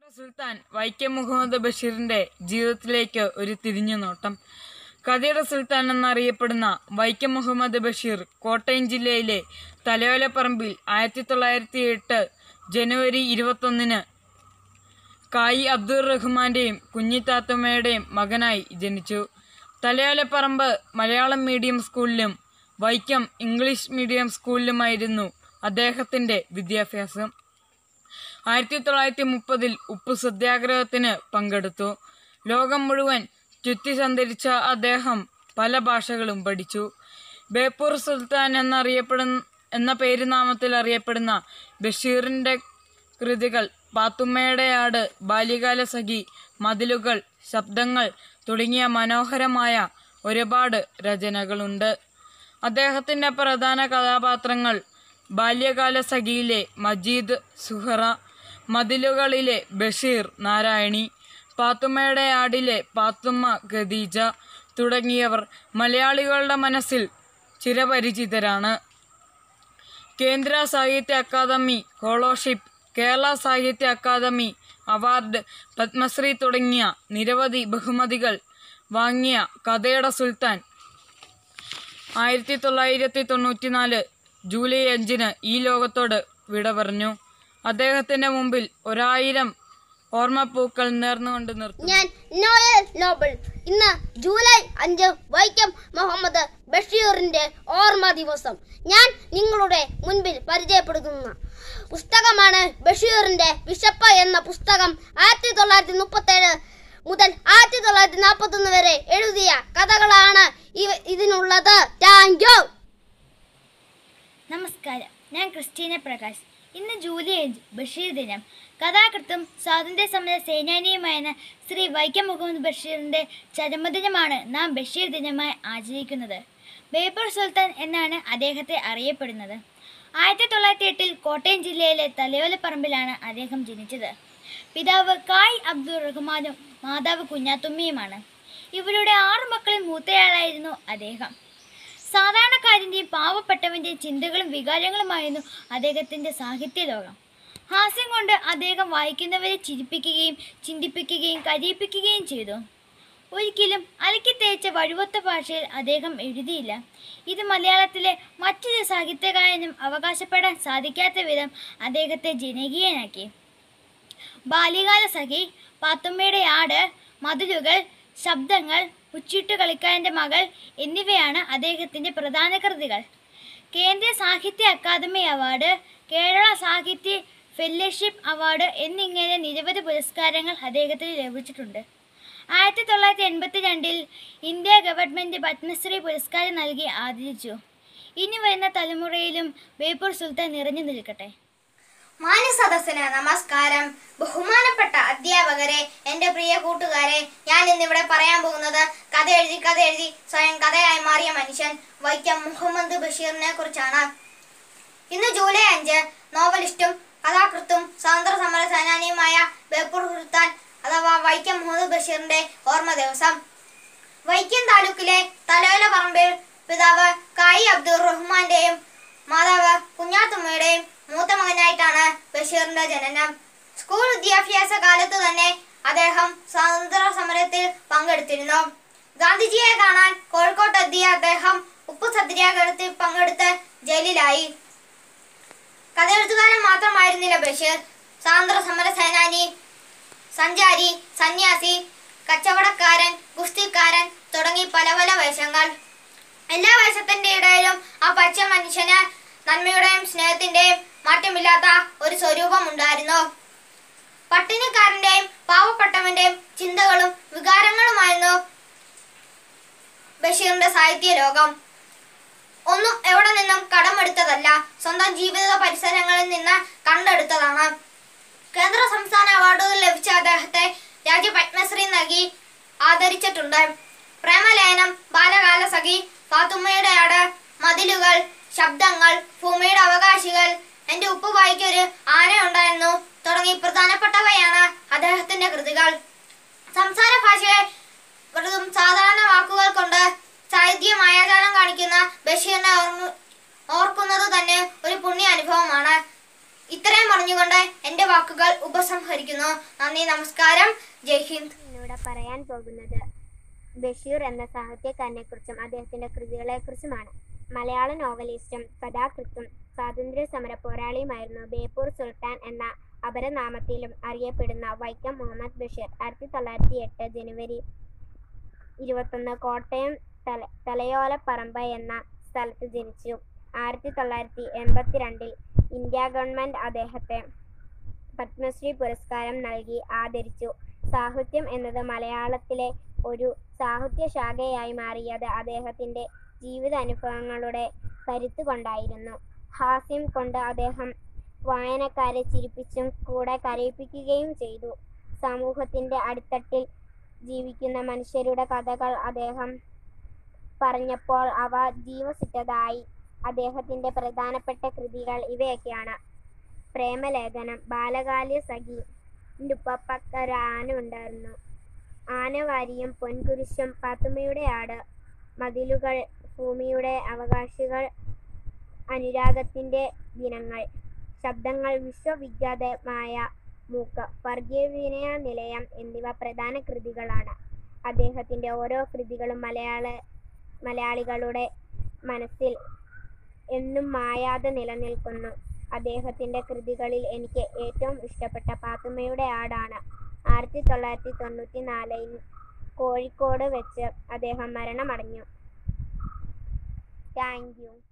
സുൽത്താൻ വൈക്കം മുഹമ്മദ് ബഷീറിന്റെ ജീവിതത്തിലേക്ക് ഒരു തിരിഞ്ഞുനോട്ടം കഥയുടെ സുൽത്താൻ എന്നറിയപ്പെടുന്ന വൈക്കം മുഹമ്മദ് ബഷീർ കോട്ടയം ജില്ലയിലെ തലയോലപ്പറമ്പിൽ ആയിരത്തി തൊള്ളായിരത്തി എട്ട് ജനുവരി ഇരുപത്തൊന്നിന് കായി അബ്ദുൾ റഹ്മാന്റെയും കുഞ്ഞിത്താത്തമ്മയുടെയും മകനായി ജനിച്ചു തലയോലപ്പറമ്പ് മലയാളം മീഡിയം സ്കൂളിലും വൈക്കം ഇംഗ്ലീഷ് മീഡിയം സ്കൂളിലുമായിരുന്നു അദ്ദേഹത്തിന്റെ വിദ്യാഭ്യാസം ആയിരത്തി തൊള്ളായിരത്തി മുപ്പതിൽ ഉപ്പു സത്യാഗ്രഹത്തിന് പങ്കെടുത്തു ലോകം മുഴുവൻ ചുറ്റി സഞ്ചരിച്ച അദ്ദേഹം പല ഭാഷകളും പഠിച്ചു ബേപ്പൂർ സുൽത്താൻ എന്നറിയപ്പെടുന്ന എന്ന പേരുനാമത്തിൽ അറിയപ്പെടുന്ന ബഷീറിന്റെ കൃതികൾ പാത്തുമ്മയുടെ ആട് ബാല്യകാല സഖി മതിലുകൾ ശബ്ദങ്ങൾ തുടങ്ങിയ മനോഹരമായ ഒരുപാട് രചനകളുണ്ട് അദ്ദേഹത്തിന്റെ പ്രധാന കഥാപാത്രങ്ങൾ ബാല്യകാല സഖിയിലെ മജീദ് സുഹറ മതിലുകളിലെ ബഷീർ നാരായണി പാത്തുമ്മയുടെ ആടിലെ പാത്തുമ്മ ഖദീജ തുടങ്ങിയവർ മലയാളികളുടെ മനസ്സിൽ ചിരപരിചിതരാണ് കേന്ദ്ര സാഹിത്യ അക്കാദമി സ്കോളർഷിപ്പ് കേരള സാഹിത്യ അക്കാദമി അവാർഡ് പത്മശ്രീ തുടങ്ങിയ നിരവധി ബഹുമതികൾ വാങ്ങിയ കഥയുടെ സുൽത്താൻ ആയിരത്തി തൊള്ളായിരത്തി തൊണ്ണൂറ്റിനാല് ജൂലൈ അഞ്ചിന് ഈ ലോകത്തോട് വിട പറഞ്ഞു അദ്ദേഹത്തിന്റെ മുമ്പിൽ ഒരായിരം ഓർമ്മപ്പൂക്കൾ നേർന്നുകൊണ്ട് നിർത്തുന്നു ഞാൻ നോയൽ നോബിൾ ഇന്ന് ജൂലൈ അഞ്ച് വൈക്കം മുഹമ്മദ് ബഷീറിന്റെ ഓർമ്മ ദിവസം ഞാൻ നിങ്ങളുടെ മുൻപിൽ പരിചയപ്പെടുത്തുന്ന പുസ്തകമാണ് ബഷീറിന്റെ വിശപ്പ് എന്ന പുസ്തകം ആയിരത്തി തൊള്ളായിരത്തി മുപ്പത്തി ഏഴ് മുതൽ ആയിരത്തി തൊള്ളായിരത്തി നാൽപ്പത്തി ഒന്ന് വരെ എഴുതിയ കഥകളാണ് ഇവ- ഇതിനുള്ളത് താങ്ക് യു നമസ്കാരം ഞാൻ ക്രിസ്റ്റീന പ്രകാശ് ഇന്ന് ജൂലൈ അഞ്ച് ബഷീർ ദിനം കഥാകൃത്തും സ്വാതന്ത്ര്യ സമര സേനാനിയുമായ ശ്രീ വൈക്കം മുഹമ്മദ് ബഷീറിന്റെ ചരമദിനമാണ് നാം ബഷീർ ദിനമായി ആചരിക്കുന്നത് ബേപ്പൂർ സുൽത്താൻ എന്നാണ് അദ്ദേഹത്തെ അറിയപ്പെടുന്നത് ആയിരത്തി തൊള്ളായിരത്തി എട്ടിൽ കോട്ടയം ജില്ലയിലെ തലയോലപ്പറമ്പിലാണ് അദ്ദേഹം ജനിച്ചത് പിതാവ് കായ് അബ്ദുൾ റഹ്മാനും മാതാവ് കുഞ്ഞാത്തുമ്മയുമാണ് ഇവരുടെ ആറു മക്കളിൽ മൂത്തയാളായിരുന്നു അദ്ദേഹം സാധാരണക്കാരൻ്റെയും പാവപ്പെട്ടവൻ്റെയും ചിന്തകളും വികാരങ്ങളുമായിരുന്നു അദ്ദേഹത്തിൻ്റെ സാഹിത്യ ലോകം ഹാസ്യം കൊണ്ട് അദ്ദേഹം വായിക്കുന്നവരെ ചിരിപ്പിക്കുകയും ചിന്തിപ്പിക്കുകയും കരയിപ്പിക്കുകയും ചെയ്തു ഒരിക്കലും അലക്കി തേച്ച വഴുവത്ത ഭാഷയിൽ അദ്ദേഹം എഴുതിയില്ല ഇത് മലയാളത്തിലെ മറ്റൊരു സാഹിത്യകാരനും അവകാശപ്പെടാൻ സാധിക്കാത്ത വിധം അദ്ദേഹത്തെ ജനകീയനാക്കി ബാല്യകാല സഖി പാത്തുമ്മയുടെ ആട് മതിലുകൾ ശബ്ദങ്ങൾ ഉച്ചിട്ട് കളിക്കാരൻ്റെ മകൾ എന്നിവയാണ് അദ്ദേഹത്തിൻ്റെ പ്രധാന കൃതികൾ കേന്ദ്ര സാഹിത്യ അക്കാദമി അവാർഡ് കേരള സാഹിത്യ ഫെല്ലോഷിപ്പ് അവാർഡ് എന്നിങ്ങനെ നിരവധി പുരസ്കാരങ്ങൾ അദ്ദേഹത്തിന് ലഭിച്ചിട്ടുണ്ട് ആയിരത്തി തൊള്ളായിരത്തി എൺപത്തി രണ്ടിൽ ഇന്ത്യ ഗവൺമെൻറ് പത്മശ്രീ പുരസ്കാരം നൽകി ആദരിച്ചു ഇനി വരുന്ന തലമുറയിലും ബേപ്പൂർ സുൽത്താൻ നിറഞ്ഞു നിൽക്കട്ടെ മാന്യസദസ്സിന് നമസ്കാരം ബഹുമാനപ്പെട്ട അധ്യാപകരെ എന്റെ പ്രിയ കൂട്ടുകാരെ ഞാൻ ഇന്നിവിടെ പറയാൻ പോകുന്നത് കഥ എഴുതി കഥ എഴുതി സ്വയം കഥയായി മാറിയ മനുഷ്യൻ വൈക്കം മുഹമ്മദ് ബഷീറിനെ കുറിച്ചാണ് ഇന്ന് ജൂലൈ അഞ്ച് നോവലിസ്റ്റും കഥാകൃത്തും സ്വാതന്ത്ര്യ സമര സേനാനിയുമായ ബേപ്പൂർ സുൽത്താൻ അഥവാ വൈക്കം മുഹമ്മദ് ബഷീറിന്റെ ഓർമ്മ ദിവസം വൈക്കം താലൂക്കിലെ തലയോല പറമ്പിൽ പിതാവ് കായി അബ്ദുൾ റഹ്മാന്റെയും മാതാവ് കുഞ്ഞാത്തുമ്മയുടെയും മൂത്ത മകനായിട്ടാണ് ബഷീറിന്റെ ജനനം സ്കൂൾ വിദ്യാഭ്യാസ കാലത്ത് തന്നെ അദ്ദേഹം സ്വാതന്ത്ര്യ സമരത്തിൽ പങ്കെടുത്തിരുന്നു ഗാന്ധിജിയെ കാണാൻ കോഴിക്കോട്ടെത്തിയ അദ്ദേഹം ഉപ്പു സത്യാഗ്രഹത്തിൽ പങ്കെടുത്ത് ജയിലിലായി കഥയെഴുത്തുകാരൻ മാത്രമായിരുന്നില്ല ബഷീർ സ്വാതന്ത്ര്യ സമര സേനാനി സഞ്ചാരി സന്യാസി കച്ചവടക്കാരൻ ഗുസ്തിക്കാരൻ തുടങ്ങി പല പല വേഷങ്ങൾ എല്ലാ വേഷത്തിന്റെ ഇടയിലും ആ പച്ച മനുഷ്യന് നന്മയുടെയും സ്നേഹത്തിന്റെയും മാറ്റമില്ലാത്ത ഒരു സ്വരൂപം ഉണ്ടായിരുന്നു പട്ടിണിക്കാരന്റെയും പാവപ്പെട്ടവന്റെയും ചിന്തകളും വികാരങ്ങളുമായിരുന്നു ബഷീറിന്റെ സാഹിത്യ ലോകം ഒന്നും എവിടെ നിന്നും കടമെടുത്തതല്ല സ്വന്തം ജീവിത പരിസരങ്ങളിൽ നിന്ന് കണ്ടെടുത്തതാണ് കേന്ദ്ര സംസ്ഥാന അവാർഡുകൾ ലഭിച്ച അദ്ദേഹത്തെ രാജ്യ പത്മശ്രീ നൽകി ആദരിച്ചിട്ടുണ്ട് പ്രേമലേനം ബാലകാല സഖി പാത്തുമ്മയുടെ ആട് മതിലുകൾ ശബ്ദങ്ങൾ ഭൂമിയുടെ അവകാശികൾ എന്റെ ഉപ്പുപായിക്കൊരു ആനയുണ്ടായിരുന്നു തുടങ്ങി പ്രധാനപ്പെട്ടവയാണ് അദ്ദേഹത്തിന്റെ കൃതികൾ സംസാര ഭാഷയെ വെറും സാധാരണ വാക്കുകൾ കൊണ്ട് സാഹിത്യ മായാജാലം കാണിക്കുന്ന ബഷീറിനെ ഓർമ്മ ഓർക്കുന്നത് തന്നെ ഒരു പുണ്യ അനുഭവമാണ് ഇത്രയും ഇത്രയും അറിഞ്ഞുകൊണ്ട് എന്റെ വാക്കുകൾ ഉപസംഹരിക്കുന്നു നന്ദി നമസ്കാരം ജയ് ഹിന്ദ് ഇന്നിവിടെ പറയാൻ പോകുന്നത് ബഷീർ എന്ന സാഹിത്യകാരനെ കുറിച്ചും അദ്ദേഹത്തിന്റെ കൃതികളെ കുറിച്ചുമാണ് മലയാള നോവലിസ്റ്റും കഥാകൃത്തും സ്വാതന്ത്ര്യ സമര പോരാളിയുമായിരുന്നു ബേപ്പൂർ സുൽത്താൻ എന്ന അപരനാമത്തിലും അറിയപ്പെടുന്ന വൈക്കം മുഹമ്മദ് ബഷീർ ആയിരത്തി തൊള്ളായിരത്തി എട്ട് ജനുവരി ഇരുപത്തൊന്ന് കോട്ടയം തല തലയോലപ്പറമ്പ് എന്ന സ്ഥലത്ത് ജനിച്ചു ആയിരത്തി തൊള്ളായിരത്തി എൺപത്തിരണ്ടിൽ ഇന്ത്യ ഗവൺമെന്റ് അദ്ദേഹത്തെ പത്മശ്രീ പുരസ്കാരം നൽകി ആദരിച്ചു സാഹിത്യം എന്നത് മലയാളത്തിലെ ഒരു സാഹിത്യ ശാഖയായി മാറിയത് അദ്ദേഹത്തിന്റെ ജീവിതാനുഭവങ്ങളുടെ കരുത്ത് കൊണ്ടായിരുന്നു ഹാസ്യം കൊണ്ട് അദ്ദേഹം വായനക്കാരെ ചിരിപ്പിച്ചും കൂടെ കരയിപ്പിക്കുകയും ചെയ്തു സമൂഹത്തിന്റെ അടിത്തട്ടിൽ ജീവിക്കുന്ന മനുഷ്യരുടെ കഥകൾ അദ്ദേഹം പറഞ്ഞപ്പോൾ അവ ജീവസിറ്റതായി അദ്ദേഹത്തിന്റെ പ്രധാനപ്പെട്ട കൃതികൾ ഇവയൊക്കെയാണ് പ്രേമലേഖനം ബാലകാല്യ സഖി എൻ്റെ ഉപ്പപ്പക്കൊരു ആന ഉണ്ടായിരുന്നു ആനവാരിയും പൊൻകുരിശും പാത്തുമ്മയുടെ ആട് മതിലുകൾ ഭൂമിയുടെ അവകാശികൾ അനുരാഗത്തിന്റെ ദിനങ്ങൾ ശബ്ദങ്ങൾ വിശ്വവിഖ്യാതമായ മൂക്ക് വർഗീയ വിനയ നിലയം എന്നിവ പ്രധാന കൃതികളാണ് അദ്ദേഹത്തിന്റെ ഓരോ കൃതികളും മലയാള മലയാളികളുടെ മനസ്സിൽ എന്നും മായാതെ നിലനിൽക്കുന്നു അദ്ദേഹത്തിന്റെ കൃതികളിൽ എനിക്ക് ഏറ്റവും ഇഷ്ടപ്പെട്ട പാത്തുമ്മയുടെ ആടാണ് ആയിരത്തി തൊള്ളായിരത്തി തൊണ്ണൂറ്റി നാലിൽ കോഴിക്കോട് വെച്ച് അദ്ദേഹം മരണമടഞ്ഞു താങ്ക് യു